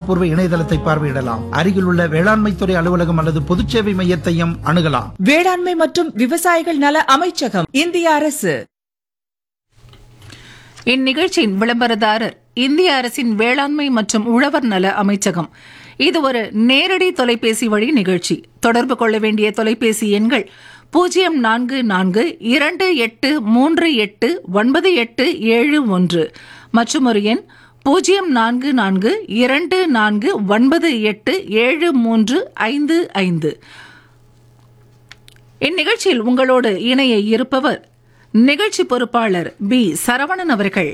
அதிகாரப்பூர்வ இணையதளத்தை பார்வையிடலாம் அருகில் உள்ள வேளாண்மை துறை அலுவலகம் அல்லது பொதுச்சேவை மையத்தையும் அணுகலாம் வேளாண்மை மற்றும் விவசாயிகள் நல அமைச்சகம் இந்திய அரசு இந்நிகழ்ச்சியின் விளம்பரதாரர் இந்திய அரசின் வேளாண்மை மற்றும் உழவர் நல அமைச்சகம் இது ஒரு நேரடி தொலைபேசி வழி நிகழ்ச்சி தொடர்பு கொள்ள வேண்டிய தொலைபேசி எண்கள் பூஜ்ஜியம் நான்கு நான்கு இரண்டு எட்டு மூன்று எட்டு ஒன்பது எட்டு ஏழு ஒன்று மற்றும் ஒரு எண் பூஜ்ஜியம் நான்கு நான்கு இரண்டு நான்கு ஒன்பது எட்டு ஏழு மூன்று ஐந்து ஐந்து இந்நிகழ்ச்சியில் உங்களோடு இணைய இருப்பவர் நிகழ்ச்சி பொறுப்பாளர் பி சரவணன் அவர்கள்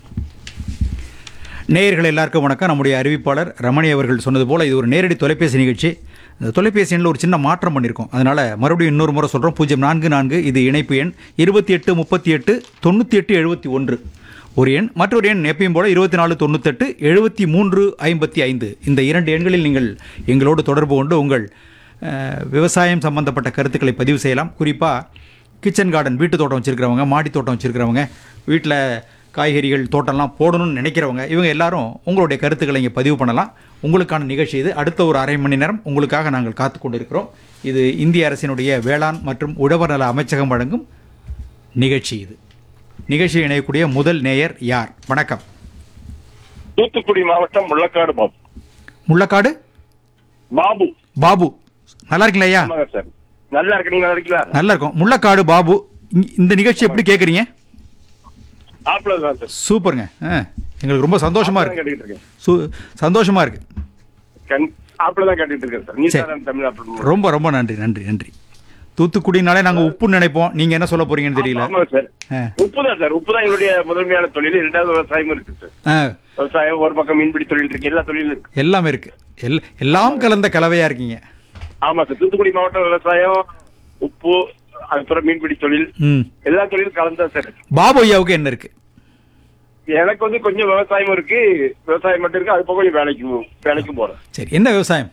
நேயர்கள் எல்லாருக்கும் வணக்கம் நம்முடைய அறிவிப்பாளர் ரமணி அவர்கள் சொன்னது போல் இது ஒரு நேரடி தொலைபேசி நிகழ்ச்சி இந்த தொலைபேசி எண்ணில் ஒரு சின்ன மாற்றம் பண்ணியிருக்கோம் அதனால் மறுபடியும் இன்னொரு முறை சொல்கிறோம் பூஜ்ஜியம் நான்கு நான்கு இது இணைப்பு எண் இருபத்தி எட்டு முப்பத்தி எட்டு தொண்ணூற்றி எட்டு எழுபத்தி ஒன்று ஒரு எண் மற்றொரு எண் எப்பயும் போல இருபத்தி நாலு தொண்ணூத்தெட்டு எழுபத்தி மூன்று ஐம்பத்தி ஐந்து இந்த இரண்டு எண்களில் நீங்கள் எங்களோடு தொடர்பு கொண்டு உங்கள் அஹ், விவசாயம் சம்பந்தப்பட்ட கருத்துக்களை பதிவு செய்யலாம் குறிப்பாக கிச்சன் கார்டன் வீட்டு தோட்டம் வச்சுருக்கிறவங்க மாடி தோட்டம் வச்சுருக்கிறவங்க வீட்டில் காய்கறிகள் தோட்டம்லாம் போடணும்னு நினைக்கிறவங்க இவங்க எல்லாரும் உங்களுடைய கருத்துக்களை இங்கே பதிவு பண்ணலாம் உங்களுக்கான நிகழ்ச்சி இது அடுத்த ஒரு அரை மணி நேரம் உங்களுக்காக நாங்கள் காத்து கொண்டிருக்கிறோம் இது இந்திய அரசினுடைய வேளாண் மற்றும் உழவர் நல அமைச்சகம் வழங்கும் நிகழ்ச்சி இது நிகழ்ச்சியில் இணையக்கூடிய முதல் நேயர் யார் வணக்கம் தூத்துக்குடி மாவட்டம் முள்ளக்காடு பாபு முள்ளக்காடு பாபு பாபு நல்லா இருக்கீங்களா ஐயா ஆமாங்க சார் நல்லா இருக்கு நீங்க நல்லா இருக்கீங்களா நல்லா இருக்கும் முள்ளக்காடு பாபு இ- இந்த நிகழ்ச்சி எப்படி கேட்குறீங்க ஆப்பிள் தான் சார் சூப்பருங்க ஆ, எங்களுக்கு ரொம்ப சந்தோஷமா தான் இருக்கு கேட்டுட்டு இருக்கேன் சு சந்தோஷமா இருக்கு கண் ஆப்பிள் தான் கேட்டுட்டு இருக்கேன் சார் நீ சரி. சார் தமிழ் ஆப்பிள் ரொம்ப ரொம்ப நன்றி நன்றி நன்றி தூத்துக்குடினாலே நாங்க உப்பு நினைப்போம் நீங்க என்ன சொல்ல போறீங்கன்னு தெரியல ஆமாங்க சார் ஆ. உப்பு தான் சார் உப்பு தான் எங்களுடைய முதன்மையான தொழில் இரண்டாவது விவசாயம் இருக்கு சார் ஆ, விவசாயம் ஒரு பக்கம் மீன்பிடி தொழில் இருக்கு எல்லா தொழிலும் இருக்கு எல்லாமே இருக்கு எல் எல்லாம் கலந்த கலவையா இருக்கீங்க ஆமா சார் தூத்துக்குடி மாவட்டம் விவசாயம் உப்பு அதுக்கப்புறம் மீன்பிடி தொழில் ம் எல்லா தொழிலும் கலந்தா சார் இருக்கு. பாபு ஐயாவுக்கு என்ன இருக்கு எனக்கு வந்து கொஞ்சம் விவசாயம் இருக்கு விவசாயம் மட்டும் இருக்கு அது போக கொஞ்சம் வேலைக்கு வேலைக்கும் போறேன் சரி என்ன விவசாயம்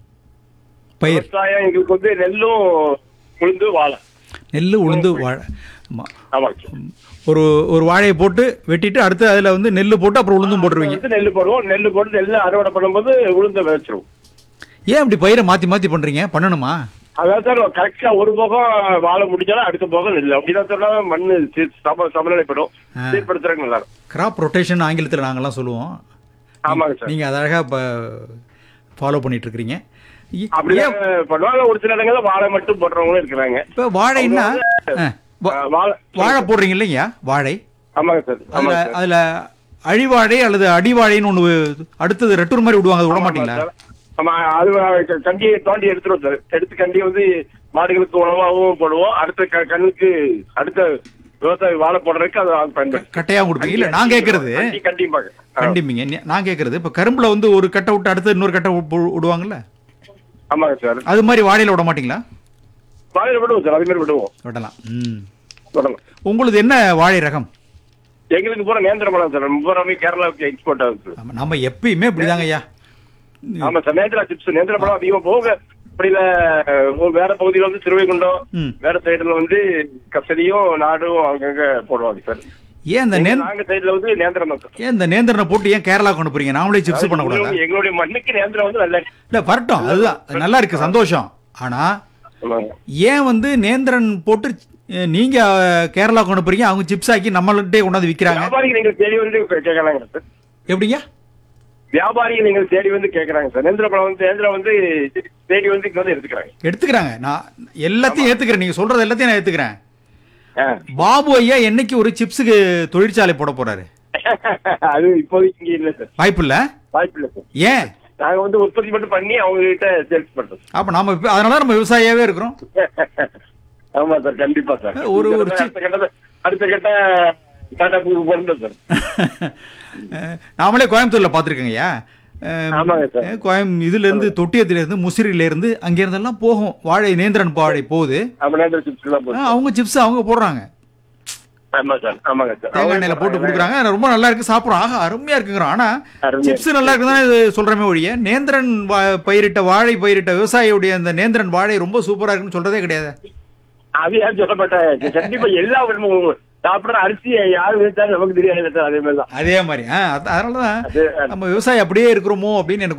பயிர் விவசாயம் எங்களுக்கு வந்து நெல்லும் உளுந்து வாழை நெல் உளுந்து வாழை ஆமா. ஆமாங்க சார் ஒரு ஒரு வாழையை போட்டு வெட்டிட்டு அடுத்து அதுல வந்து நெல் போட்டு அப்புறம் உளுந்தும் போட்டுருவீங்க வந்து நெல் போடுவோம் நெல் போட்டு நெல் அறுவடை பண்ணும்போது உளுந்த விதைச்சிருவோம் ஏன் இப்படி பயிரை மாத்தி மாத்தி பண்றீங்க பண்ணணுமா அதான் சார் கரெக்டா ஒரு போகம் வாழை முடிச்சாலும் அடுத்த போகம் நெல் அப்படிதான் சொன்னா மண்ணு சீர் சம சமநிலைப்படும் ஆ. சீர்படுத்துறதுக்கு நல்லா இருக்கும் கிராப் ரொட்டேஷன் ஆங்கிலத்தில் நாங்கெல்லாம் சொல்லுவோம் ஆமாங்க சார் நீங்க அதை அழகா ஃபாலோ பண்ணிட்டு இருக்கிறீங்க இ- அப்படிதான் ஏன் பண்ணுவாங்க ஒரு சில இடங்கள்ல வாழை மட்டும் போடுறவங்களும் இருக்கிறாங்க இப்ப வாழைன்னா ஆ, வா- ஆ, வாழை வாழை போடுறீங்க இல்லையா வாழை ஆமாங்க சார் அதுல ஆமாங்க சார் அதுல அழிவாழை அல்லது அடிவாழைன்னு ஒண்ணு அடுத்தது ரெட்டூர் மாதிரி விடுவாங்க அதை விட மாட்டீங்களா ஆமாங்க சார். ஆமா அது க- கண்டியை தோண்டி எடுத்துருவோம் சார் எடுத்து கண்டியை வந்து மாடுகளுக்கு உணவாகவும் போடுவோம் அடுத்த க- கண்ணுக்கு அடுத்த விவசாய வாழை போடுறதுக்கு அதை பயன்படுத்தும் கட்டையா கொடுப்பீங்க இல்ல நான் கேக்குறது கண்டி கண்டிப்பாங்க ஆ. கண்டிப்பீங்க நீ- நான் கேக்குறது இப்ப கரும்புல வந்து ஒரு கட்டை விட்டு அடுத்து இன்னொரு கட்டை வி- விடுவாங்கல்ல ஆமாங்க சார் அது மாதிரி வாழையில விட மாட்டீங்களா வாழையில விடுவோம் சார் அதே மாதிரி விடுவோம் விடலாம் ம் விடலாம் உங்களுது என்ன வாழை ரகம் எங்களுக்கு பூரா நேந்திர பழம் சார் பூராமே கேரளாவுக்கு எக்ஸ்போர்ட் ஆகுது சார் ஆமா, நம்ம எப்பயுமே இப்படிதாங்க ஐயா ஆமா சார் நேந்திரா சிப்ஸ் நேந்திர பழம் அதிகமா போக அப்படியில ஒரு வேற பகுதியில வந்து திருவைகுண்டம் ம். வேற சைடுல வந்து கசடியும் நாடும் அங்கங்க போடுவாங்க சார் ஏன் இந்த நேந் நாங்க சைடுல வந்து நேந்திரம் தான் சார் ஏன் இந்த நேந்திரனை போட்டு ஏன் கேரளாவுக்கு அனுப்புறீங்க நாமளே சிப்ஸ் பண்ணக்கூடாதா எங்களுடைய- எங்களுடைய மண்ணுக்கு நேந்திரம் வந்து நல்ல இல்ல வரட்டும் அதுதான் அது நல்லா இருக்கு சந்தோஷம் ஆனா ஆமாங்க. ஏன் வந்து நேந்திரன் போட்டு அஹ், நீங்க அஹ், கேரளாவுக்கு அனுப்புறீங்க அவங்க சிப்ஸ் ஆக்கி நம்மள்கிட்டே கொண்டாந்து விக்கிறாங்க வியாபாரிகள் நீங்கள் தேடி வந்து கேட்கறாங்க சார் எப்படிங்க வியாபாரிகள் நீங்கள் தேடி வந்து கேட்கறாங்க சார் நேந்திர பழம் வந்து நேந்திரம் வந்து தேடி வந்து இங்க வந்து எடுத்துக்கிறாங்க எடுத்துக்கிறாங்க நான் எல்லாத்தையும் ஏத்துக்கிறேன் நீங்க சொல்றது எல்லாத்தையும் நான் ஏத்துக்கிறேன் ஆ. பாபு ஐயா என்னைக்கு ஒரு சிப்ஸுக்கு தொழிற்சாலை போட போறாரு அது இப்போதைக்கு இங்க இல்ல சார் வாய்ப்பு இல்ல வாய்ப்பு இல்ல சார் ஏன் நாங்க வந்து உற்பத்தி மட்டும் பண்ணி அவங்க கிட்ட சேல்ஸ் பண்றோம் அப்ப நாம இப்ப- அதனால நம்ம விவசாயியாவே இருக்கிறோம் ஆமா சார் கண்டிப்பா சார் ஒரு- ஒரு சி- அடுத்த கட்ட அடுத்த கட்ட டாடா பூக்கு போறோம் சார் அஹ், நாமளே கோயம்புத்தூர்ல பாத்துருக்கோங்க ஐயா அஹ், ஆமாங்க சார். அஹ், கோயம் இதுல இருந்து தொட்டியத்துல இருந்து முசிறில இருந்து அங்க இருந்தெல்லாம் போகும் வாழை நேந்திரன் வாழை போகுது ஆமா நேந்திர சிப்ஸ் எல்லாம் போட்டு அஹ், அவங்க சிப்ஸ் அவங்க போடுறாங்க ஆமா சார் ஆமாங்க சார் தேங்காய் எண்ணெயில போட்டு கொடுக்குறாங்க ரொம்ப நல்லா இருக்கு சாப்பிடுறோம் ஆஹா அருமையா இருக்குங்கிறோம் ஆனா அருமையா சிப்ஸ் நல்லா இருக்குதானே இது சொல்றமே ஒழிய நேந்திரன் வா- பயிரிட்ட வாழை பயிரிட்ட விவசாயியுடைய அந்த நேந்திரன் வாழை ரொம்ப சூப்பரா இருக்குன்னு சொல்றதே கிடையாது அது யாரும் சொல்ல மாட்டாங்க கண்டிப்பா எல்லா விதமும் சாப்பிடுற அரிசி யாரு விதைச்சாலும் நமக்கு தெரியாது சார் அதே மாதிரி தான் அதே மாதிரி ஆ, அத- அதனாலதான் அது- நம்ம விவசாயி அப்படியே இருக்கிறோமோ அப்படின்னு எனக்கு